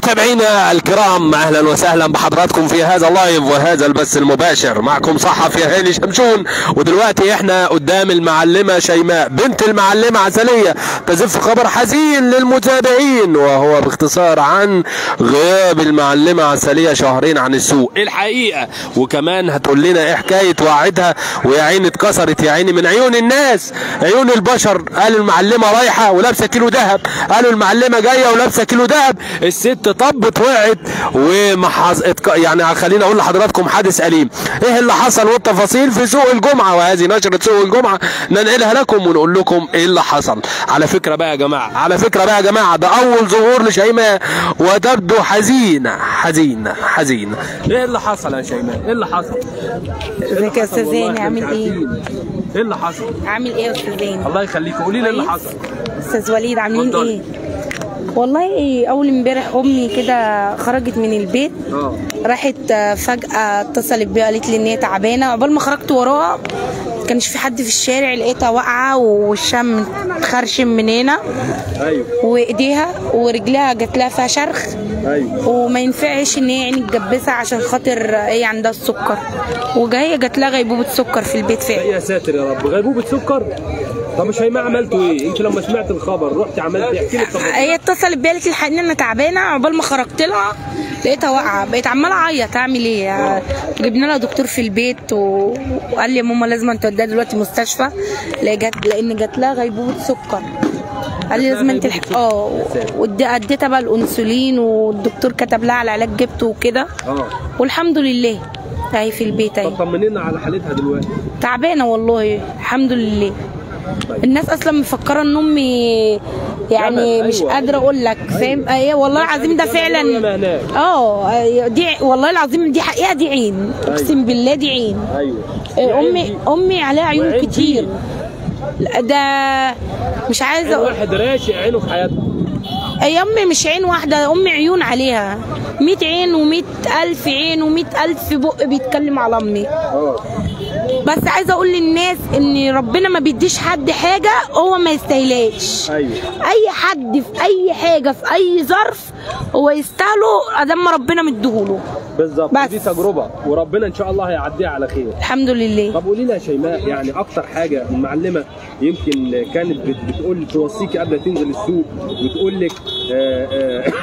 متابعينا الكرام اهلا وسهلا بحضراتكم في هذا اللايف وهذا البث المباشر معكم صحفي هاني شمشون ودلوقتي احنا قدام المعلمه شيماء بنت المعلمه عسليه تزف خبر حزين للمتابعين وهو باختصار عن غياب المعلمه عسليه شهرين عن السوق الحقيقه وكمان هتقول لنا ايه حكايه وعدها ويا عيني اتكسرت يا عيني من عيون الناس عيون البشر قالوا المعلمه رايحه ولابسه كيلو ذهب قالوا المعلمه جايه ولابسه كيلو ذهب الست طبت وقعت ومحظ يعني خليني اقول لحضراتكم حادث اليم ايه اللي حصل والتفاصيل في سوق الجمعه وهذه نشره سوق الجمعه ننقلها لكم ونقول لكم ايه اللي حصل على فكره بقى يا جماعه على فكره بقى يا جماعه ده اول ظهور لشيماء وتبدو حزينه حزينه حزينه ايه اللي حصل يا شيماء ايه اللي حصل ازيك يا استاذ هاني عامل ايه؟ ايه اللي حصل عامل ايه يا استاذ هاني؟ الله يخليك قولي لي اللي كويس؟ حصل استاذ وليد عاملين اتفضلي. ايه؟ والله اول امبارح امي كده خرجت من البيت اه راحت آه، فجأة اتصلت بيا قالت لي ان هي تعبانة عقبال ما خرجت وراها كانش في حد في الشارع لقيتها واقعة ووشها متخرشم من هنا ايوه وايديها ورجلها جات لها فيها شرخ ايوه وما ينفعش ان هي يعني تجبسها عشان خاطر هي عندها السكر وجايه جات لها غيبوبة سكر في البيت فعلا يا ساتر يا رب غيبوبة سكر طب مش هيما عملتوا ايه؟ انت لما سمعت الخبر رحت عملت ايه؟ احكي لي التفاصيل هي اتصلت بيا قالت لي الحقيقة انا تعبانه عقبال ما خرجت لها لقيتها واقعه بقيت عماله اعيط اعمل ايه جبنا لها دكتور في البيت و- وقال لي يا ماما لازم توديها دلوقتي مستشفى لأ جت لان جات لها غيبوبه سكر قال لي لازم انت الح- اه ودي اديتها بقى الانسولين والدكتور كتب لها على علاج جبته وكده اه والحمد لله اهي في البيت طب اهي طمنينا على حالتها دلوقتي تعبانه والله الحمد لله طيب. الناس اصلا مفكره ان امي يعني جمل، مش أيوة. قادره اقول لك فاهم ايه والله العظيم ده جمل ولا فعلا مهناك؟ اه دي والله العظيم دي حقيقه دي عين اقسم بالله دي عين ايوه إيه، امي امي عليها عيون وعين كتير دي. لا، ده مش عايزه عين اقول واحد راشق عينه في حياته يا امي مش عين واحده امي عيون عليها 100 عين و100 الف عين و100 الف بق بيتكلم على امي اه بس عايزه اقول للناس ان ربنا ما بيديش حد حاجه هو ما يستاهلهاش ايوه اي حد في اي حاجه في اي ظرف هو يستاهله ادام ما ربنا مديهوله بالظبط بس. دي تجربه وربنا ان شاء الله هيعديها على خير الحمد لله طب قولي لي يا شيماء يعني اكتر حاجه المعلمه يمكن كانت بت- بتقول توصيكي قبل ما تنزل السوق وتقول لك آه، آه،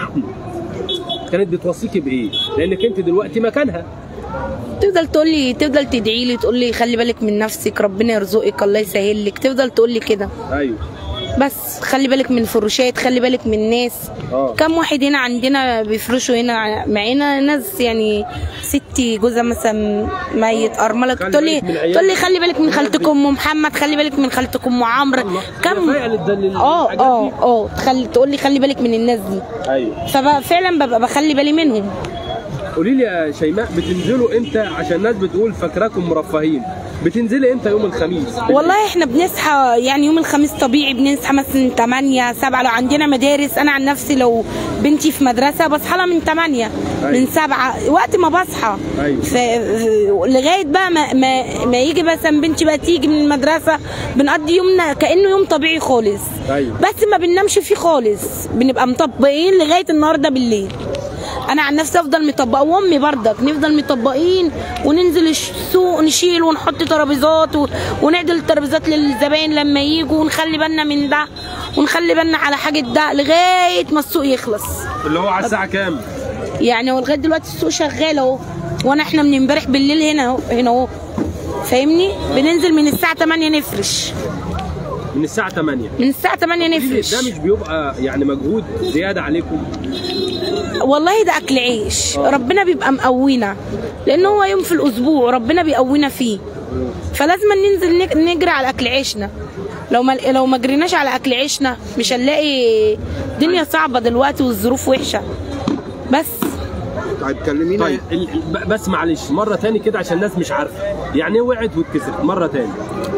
كانت بتوصيكي بايه؟ لانك انت دلوقتي مكانها تفضل تقول لي تفضل تدعي لي تقول لي خلي بالك من نفسك ربنا يرزقك الله يسهل لك تفضل تقول لي كده ايوه بس خلي بالك من الفروشات خلي بالك من الناس اه كم واحد هنا عندنا بيفرشوا هنا معانا ناس يعني ستي جوزها مثلا ميت ارمله خلي تقول لي بالك من عيالك. تقول لي خلي بالك من خالتك ام محمد خلي بالك من خالتك ام عمرو كم فعلا ده لل- اه الحاجات اه دي. اه تخلي تقول لي خلي بالك من الناس دي ايوه ففعلا ببقى بخلي بالي منهم قولي لي يا شيماء بتنزلوا امتى عشان الناس بتقول فاكراكم مرفهين بتنزلي امتى يوم الخميس والله احنا بنصحى يعني يوم الخميس طبيعي بنصحى مثلا 8 7 لو عندنا مدارس انا عن نفسي لو بنتي في مدرسه بصحى لها من 8 أيوة. من 7 وقت ما بصحى أيوة. ف... لغايه بقى ما, ما ما يجي مثلا بنتي بقى تيجي من المدرسه بنقضي يومنا كانه يوم طبيعي خالص أيوة. بس ما بننامش فيه خالص بنبقى مطبقين لغايه النهارده بالليل انا عن نفسي افضل مطبقه وامي برضك نفضل مطبقين وننزل السوق نشيل ونحط ترابيزات و... ونعدل الترابيزات للزباين لما يجوا ونخلي بالنا من ده ونخلي بالنا على حاجه ده لغايه ما السوق يخلص اللي هو على الساعه كام يعني هو لغايه دلوقتي السوق شغال اهو وانا احنا من امبارح بالليل هنا اهو هنا اهو فاهمني بننزل من الساعه 8 نفرش من الساعه 8 من الساعه 8 قولي لي نفرش ده مش بيبقى يعني مجهود زياده عليكم والله ده اكل عيش ربنا بيبقى مقوينا لان هو يوم في الاسبوع ربنا بيقوينا فيه فلازم ننزل نج- نجري على اكل عيشنا لو ما لو ما جريناش على اكل عيشنا مش هنلاقي الدنيا صعبه دلوقتي والظروف وحشه بس طيب كلمينا طيب ال- ب- بس معلش مره تاني كده عشان الناس مش عارفه يعني ايه وقعت واتكسرت مره تاني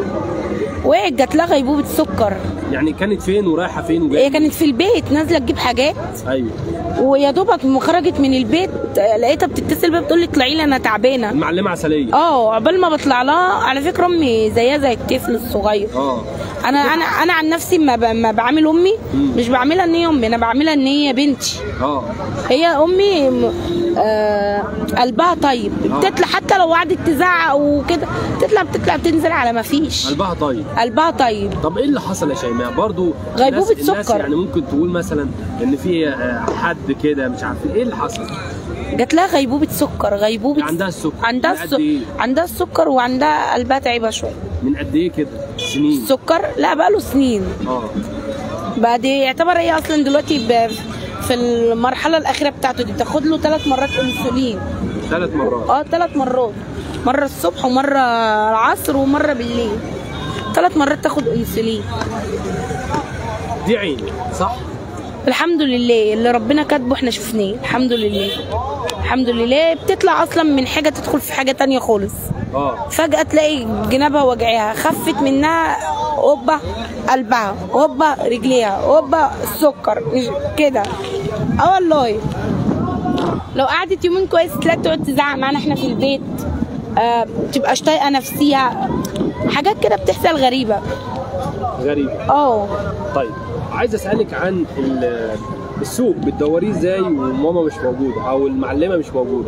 وقعت جات لها غيبوبه سكر يعني كانت فين ورايحه فين هي وجايه كانت في البيت نازله تجيب حاجات ايوه ويا دوبك ما خرجت من البيت آه، لقيتها بتتصل بيا بتقول لي اطلعي لي انا تعبانه المعلمه عسليه اه عقبال ما بطلع لها على فكره امي زيها زي الطفل الصغير اه انا انا انا عن نفسي ما, ب... ما بعامل امي مش بعملها ان هي امي انا بعملها ان هي بنتي اه هي امي م- آه قلبها طيب بتطلع حتى لو قعدت تزعق وكده تطلع بتطلع تنزل على ما فيش قلبها طيب قلبها طيب طب ايه اللي حصل يا شيماء برضو غيبوبة الناس- الناس سكر. يعني ممكن تقول مثلا ان في آه، حد كده مش عارف ايه اللي حصل جات لها غيبوبة سكر غيبوبة عندها السكر. عندها من قد السكر إيه؟ عندها السكر وعندها قلبها تعبها شوية من قد ايه كده سنين السكر لا بقاله سنين اه بقى دي يعتبر هي اصلا دلوقتي ب... في المرحلة الأخيرة بتاعته دي بتاخد له ثلاث مرات انسولين ثلاث مرات اه ثلاث مرات مرة الصبح ومرة العصر ومرة بالليل ثلاث مرات تاخد انسولين دي عين صح الحمد لله اللي ربنا كاتبه احنا شفناه الحمد لله الحمد لله بتطلع اصلا من حاجة تدخل في حاجة تانية خالص اه فجأة تلاقي جنابها وجعها خفت منها هوبا قلبها هوبا رجليها هوبا السكر مش كده اه والله لو قعدت يومين كويس تلاقي تقعد تزعق معانا احنا في البيت آه تبقاش طايقه نفسيها حاجات كده بتحصل غريبه غريب اه طيب عايز اسالك عن ال- السوق بتدوريه ازاي وماما مش موجوده او المعلمه مش موجوده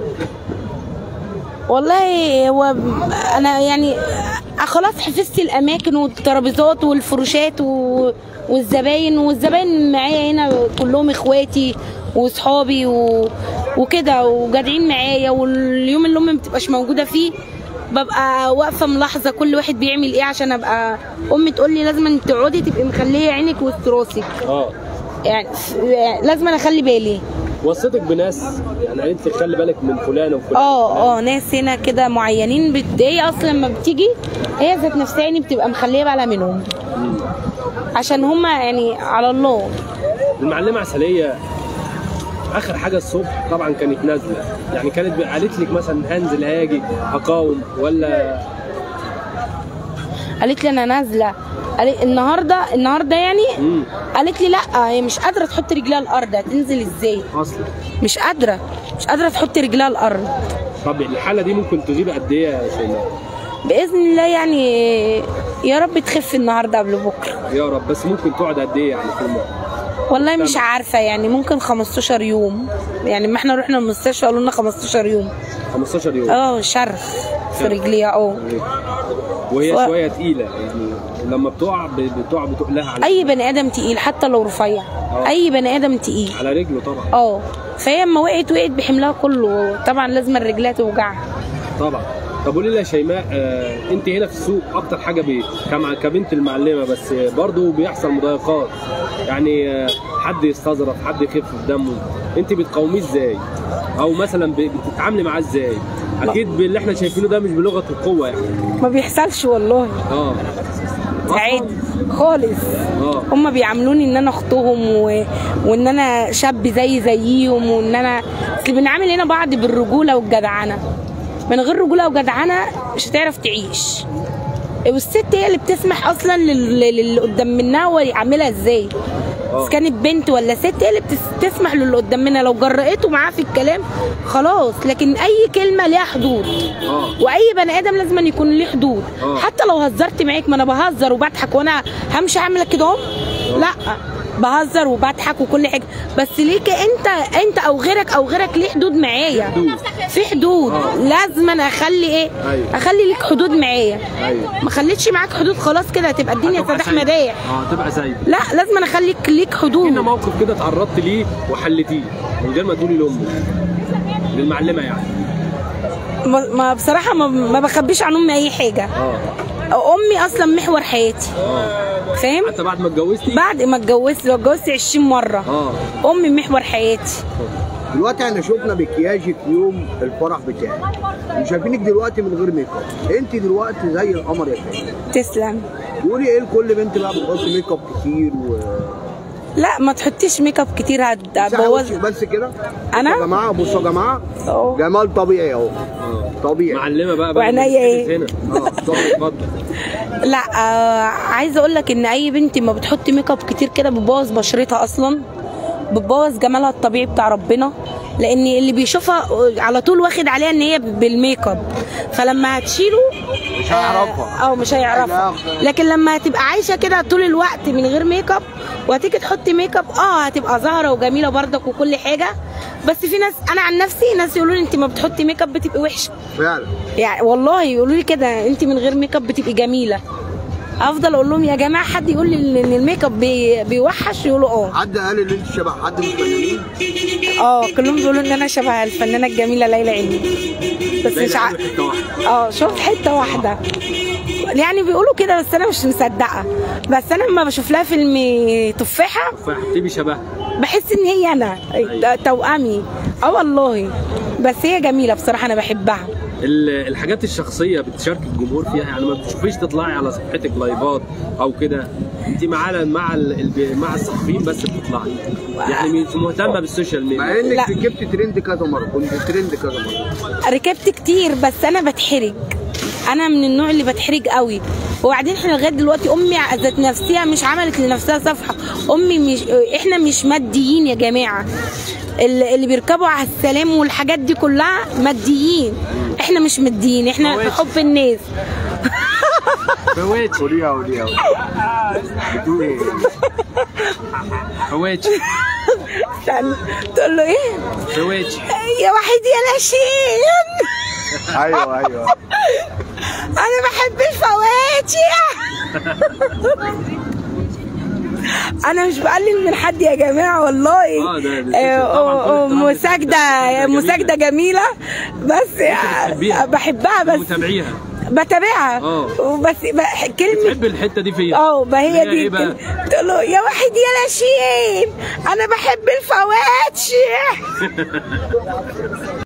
والله هو انا يعني خلاص حفظت الاماكن والترابيزات والفروشات و... والزباين والزباين معايا هنا كلهم اخواتي واصحابي و... وكده وجادعين معايا واليوم اللي امي ما بتبقاش موجوده فيه ببقى واقفه ملاحظه كل واحد بيعمل ايه عشان ابقى امي تقول لي لازم تقعدي تبقي مخليه عينك وسط راسك اه يعني لازم انا اخلي بالي وصيتك بناس يعني قالت لك خلي بالك من فلان وفلان اه اه ناس هنا كده معينين بت... هي اصلا لما بتيجي هي ذات نفسها يعني بتبقى مخليه بالها منهم عشان هما يعني على الله المعلمه عسليه اخر حاجه الصبح طبعا كانت نازله يعني كانت قالت لك مثلا هنزل هاجي هقاوم ولا قالت لي انا نازله قالت النهارده النهارده يعني امم قالت لي لا هي مش قادره تحط رجلها الارض هتنزل ازاي اصلا مش قادره مش قادره تحط رجلها الارض طب الحاله دي ممكن تغيب قد ايه يا شيماء باذن الله يعني يا رب تخف النهارده قبل بكره يا رب بس ممكن تقعد قد ايه يعني في الموت والله مش عارفه يعني ممكن 15 يوم يعني ما احنا رحنا المستشفى قالوا لنا 15 يوم 15 يوم اه شرخ في رجليها اه وهي ف- شويه تقيله يعني لما بتقع ب- بتقع بتقلها على اي بني ادم تقيل حتى لو رفيع اي بني ادم تقيل على رجله طبعا اه فهي اما وقعت وقعت بحملها كله طبعا لازم رجلها توجعها طبعا طب قولي لي يا شيماء آه انت هنا في السوق اكتر حاجه بي كم- كبنت المعلمه بس برضه بيحصل مضايقات يعني آه حد يستظرف حد يخف في دمه انت بتقاوميه ازاي او مثلا ب- بتتعاملي معاه ازاي اكيد باللي احنا شايفينه ده مش بلغه القوه يعني ما بيحصلش والله اه أصلاً؟ عادي خالص اه هما بيعاملوني ان انا اختهم و... وان انا شاب زي زيهم وان انا اصل بنعامل هنا بعض بالرجوله والجدعنه من غير رجوله وجدعنه مش هتعرف تعيش والست هي اللي بتسمح اصلا لل- للي قدام منها هو يعملها ازاي آه. اذا كانت بنت ولا ست هي اللي بتس- تسمح للي قدام منها لو جرأته معاه في الكلام خلاص لكن اي كلمه ليها حدود اه واي بني ادم لازم أن يكون ليه حدود آه. حتى لو هزرت معاك ما انا بهزر وبضحك وانا همشي اعمل لك كده اهو لا بهزر وبضحك وكل حاجه بس ليك انت انت او غيرك او غيرك ليه حدود معايا حدود. في حدود آه. لازم أنا اخلي ايه أيوة. اخلي ليك حدود معايا ايوه ما خليتش معاك حدود خلاص كده هتبقى الدنيا هتبقى فتح سايبة. مدايح اه تبقى سايبه لا لازم أنا اخليك ليك حدود هنا موقف كده اتعرضت ليه وحلتيه من غير ما تقولي لامك للمعلمه يعني ما ما بصراحه ما, ما بخبيش عن امي اي حاجه اه امي اصلا محور حياتي اه فاهم حتى بعد ما اتجوزتي بعد ما اتجوزت لو اتجوزت 20 مره اه امي محور حياتي دلوقتي احنا شفنا مكياجك يوم الفرح بتاعك وشايفينك دلوقتي من غير ميك اب انت دلوقتي زي القمر يا فندم تسلم قولي ايه لكل بنت بقى بتحط ميك اب كتير و لا ما تحطيش ميك اب كتير مساحة هتبوظ وشك بس كده أنا؟ بصوا يا جماعه بصوا يا جماعه أهو. جمال طبيعي اهو طبيعي معلمه بقى وعينيا ايه؟ هنا اه اتفضل اتفضل لا آه عايزه اقول لك ان اي بنت ما بتحط ميك اب كتير كده بتبوظ بشرتها اصلا بتبوظ جمالها الطبيعي بتاع ربنا لان اللي بيشوفها على طول واخد عليها ان هي بالميك اب فلما هتشيله مش هيعرفها. اه مش هيعرفها لكن لما هتبقى عايشه كده طول الوقت من غير ميك اب وهتيجي تحطي ميك اب اه هتبقى زهره وجميله برضك وكل حاجه بس في ناس انا عن نفسي ناس يقولوا لي انت ما بتحطي ميك اب بتبقي وحشه فعلا يعني والله يقولوا لي كده انت من غير ميك اب بتبقي جميله افضل اقول لهم يا جماعه حد يقول لي ان الميك اب بي- بيوحش يقولوا اه حد قال ان انت شبه حد من الفنانين اه كلهم بيقولوا ان انا شبه الفنانه الجميله ليلى علوي بس مش ع... حته واحده اه شوف حته واحده يعني بيقولوا كده بس انا مش مصدقه بس انا لما بشوف لها فيلم تفاحه فهتبقي شبه بحس ان هي انا توامي اه والله بس هي جميله بصراحه انا بحبها ال- الحاجات الشخصيه بتشارك الجمهور فيها يعني ما بتشوفيش تطلعي على صفحتك لايفات او كده انت مع ال- مع ال- الب- مع الصحفيين بس بتطلعي يعني مش مهتمه بالسوشيال مع ميديا انك لا. ركبت ترند كذا مره كنت ترند كذا مره ركبت كتير بس انا بتحرج انا من النوع اللي بتحرج قوي وبعدين احنا لغايه دلوقتي امي ذات نفسها مش عملت لنفسها صفحه امي مش احنا مش ماديين يا جماعه اللي اللي بيركبوا على السلام والحاجات دي كلها ماديين احنا مش ماديين احنا فواتح. حب الناس فواتش قوليها قوليها بتقول ايه؟ فواتش استنى. تقول له ايه فواتش يا واحد يا لاشين ايوه ايوه انا بحب الفواكه انا مش بقلل من حد يا جماعه والله آه، ده- ده آه، طبعاً كل آه، احترام مساجده جميلة. مساجده جميله بس بتحبيها. بحبها بس متابعيها بتابعها آه. وبس ب- كلمه بتحب الحته دي فيها اه ما اللي هي دي ايه بقى الكلمة. تقول له يا واحد يا لاشين انا بحب الفواكه